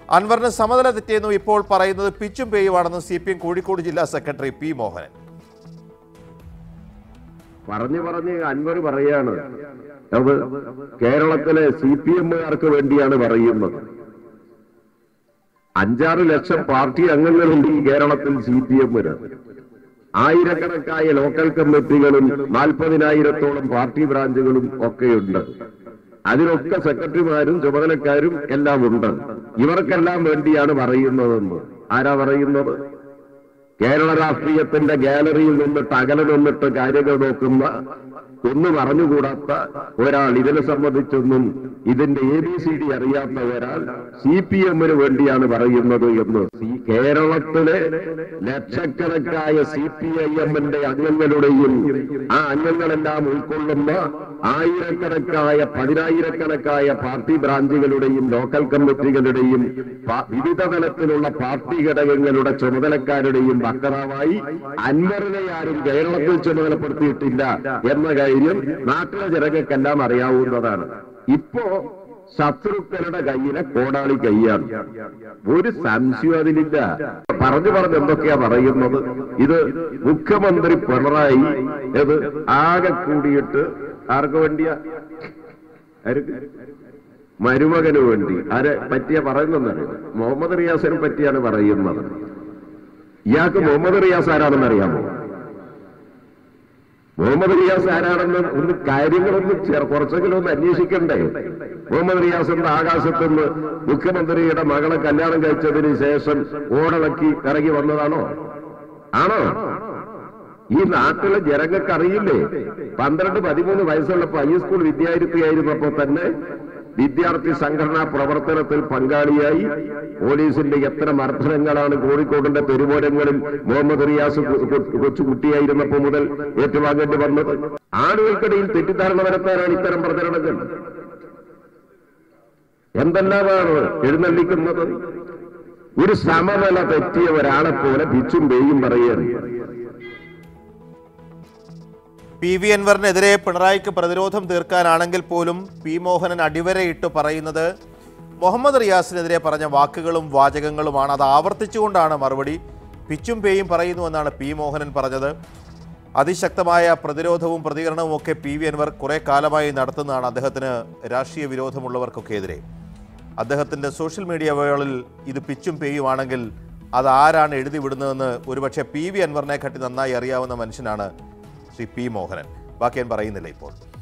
അൻവറിന് സമനില തെറ്റിയെന്നും ഇപ്പോൾ പറയുന്നത് പിച്ചും പേയുമാണെന്നും സി പി എം കോഴിക്കോട് ജില്ലാ സെക്രട്ടറി പി മോഹനൻ പറഞ്ഞു പറഞ്ഞ് അൻവർ പറയാണ് അത് കേരളത്തിലെ സി പി എമ്മുകാർക്ക് വേണ്ടിയാണ് പറയുന്നത് അഞ്ചാറ് ലക്ഷം പാർട്ടി അംഗങ്ങളുണ്ട് ഈ കേരളത്തിൽ സി പി എമ്മിന് ആയിരക്കണക്കായ ലോക്കൽ കമ്മിറ്റികളും നാൽപ്പതിനായിരത്തോളം പാർട്ടി ബ്രാഞ്ചുകളും ഒക്കെയുണ്ട് അതിലൊക്കെ സെക്രട്ടറിമാരും ചുമതലക്കാരും എല്ലാം ഉണ്ട് ഇവർക്കെല്ലാം വേണ്ടിയാണ് പറയുന്നതെന്ന് ആരാ പറയുന്നത് കേരള രാഷ്ട്രീയത്തിന്റെ ഗാലറിയിൽ നിന്നിട്ട് അകലെ നിന്നിട്ട് കാര്യങ്ങൾ നോക്കുന്ന ഒന്നും അറിഞ്ഞുകൂടാത്ത ഒരാൾ ഇതിനെ സംബന്ധിച്ചൊന്നും ഇതിന്റെ എ ബി സി ഡി അറിയാത്ത ഒരാൾ സി പി എമ്മിന് വേണ്ടിയാണ് പറയുന്നത് എന്ന് ഈ കേരളത്തിലെ ലക്ഷക്കണക്കായ സി പി ഐ എമ്മിന്റെ അംഗങ്ങളുടെയും ആ അംഗങ്ങളെല്ലാം ഉൾക്കൊള്ളുന്ന ആയിരക്കണക്കായ പതിനായിരക്കണക്കായ പാർട്ടി ബ്രാഞ്ചുകളുടെയും ലോക്കൽ കമ്മിറ്റികളുടെയും പ- വിവിധ തലത്തിലുള്ള പാർട്ടി ഘടകങ്ങളുടെ ചുമതലക്കാരുടെയും വക്താവായി അൻവറിനെ ആരും കേരളത്തിൽ ചുമതലപ്പെടുത്തിയിട്ടില്ല എന്ന കാര്യം നാട്ടിലെ ജനങ്ങൾക്കെല്ലാം അറിയാവുന്നതാണ് ഇപ്പോ ശത്രുക്കളുടെ കയ്യിലെ കോടാളി കൈയാണ് ഒരു സംശയം അതിലില്ല പറഞ്ഞു പറഞ്ഞ് എന്തൊക്കെയാ പറയുന്നത് ഇത് മുഖ്യമന്ത്രി പിണറായി ഇത് ആകെ കൂടിയിട്ട് ആർക്ക് വേണ്ടിയാ ആർക്ക് മരുമകന് വേണ്ടി ആരെ പറ്റിയ പറയുന്നറിയോ മുഹമ്മദ് റിയാസിനെ പറ്റിയാണ് പറയുന്നത് ഇയാൾക്ക് മുഹമ്മദ് റിയാസ് ആരാണെന്ന് അറിയാമോ മുഹമ്മദ് റിയാസ് ആരാണെന്ന് ഒന്ന് കാര്യങ്ങളൊന്ന് ചെ- കുറച്ചെങ്കിലും ഒന്ന് അന്വേഷിക്കണ്ടേ മുഹമ്മദ് റിയാസ് എന്ന ആകാശത്തുനിന്ന് മുഖ്യമന്ത്രിയുടെ മകളെ കല്യാണം കഴിച്ചതിന് ശേഷം ഓടളക്കി ഇറങ്ങി വന്നതാണോ ആണോ ഈ നാട്ടിലെ ജനങ്ങൾക്ക് അറിയില്ലേ പന്ത്രണ്ട് പതിമൂന്ന് വയസ്സുള്ളപ്പോ ഹൈസ്കൂൾ വിദ്യാർത്ഥിയായിരുന്നപ്പോ തന്നെ വിദ്യാർത്ഥി സംഘടനാ പ്രവർത്തനത്തിൽ പങ്കാളിയായി പോലീസിന്റെ എത്ര മർദ്ദനങ്ങളാണ് കോഴിക്കോടിന്റെ തെരുവോരങ്ങളിൽ മുഹമ്മദ് റിയാസ് കൊ- കൊ- കൊച്ചുകുട്ടിയായിരുന്നപ്പോ മുതൽ ഏറ്റുവാങ്ങേണ്ടി വന്നത് ആളുകൾക്കിടയിൽ തെറ്റിദ്ധാരണ വരുത്താനാണ് ഇത്തരം പ്രചരണങ്ങൾ എന്തെല്ലാമാണ് എഴുന്നള്ളിക്കുന്നത് ഒരു സമനില തെറ്റിയ ഒരാളെ പോലെ പിച്ചും പേയും പറയുകയാണ് പി വി അൻവറിനെതിരെ പിണറായിക്ക് പ്രതിരോധം തീർക്കാനാണെങ്കിൽ പോലും പി മോഹനൻ അടിവരയിട്ട് പറയുന്നത് മുഹമ്മദ് റിയാസിനെതിരെ പറഞ്ഞ വാക്കുകളും വാചകങ്ങളുമാണ് അത് ആവർത്തിച്ചുകൊണ്ടാണ് മറുപടി പിച്ചും പേയും പറയുന്നുവെന്നാണ് പി മോഹനൻ പറഞ്ഞത് അതിശക്തമായ പ്രതിരോധവും പ്രതികരണവും ഒക്കെ പി വി അൻവർ കുറെ കാലമായി നടത്തുന്നതാണ് അദ്ദേഹത്തിന് രാഷ്ട്രീയ വിരോധമുള്ളവർക്കൊക്കെ എതിരെ അദ്ദേഹത്തിൻ്റെ സോഷ്യൽ മീഡിയ വേളിൽ ഇത് പിച്ചും പേയുമാണെങ്കിൽ അത് ആരാണ് എഴുതി വിടുന്നതെന്ന് ഒരുപക്ഷെ പി വി അൻവറിനെ കട്ടി നന്നായി അറിയാവുന്ന മനുഷ്യനാണ് ശ്രീ പി മോഹനൻ ബാക്കി ഞാൻ പറയുന്നില്ല ഇപ്പോൾ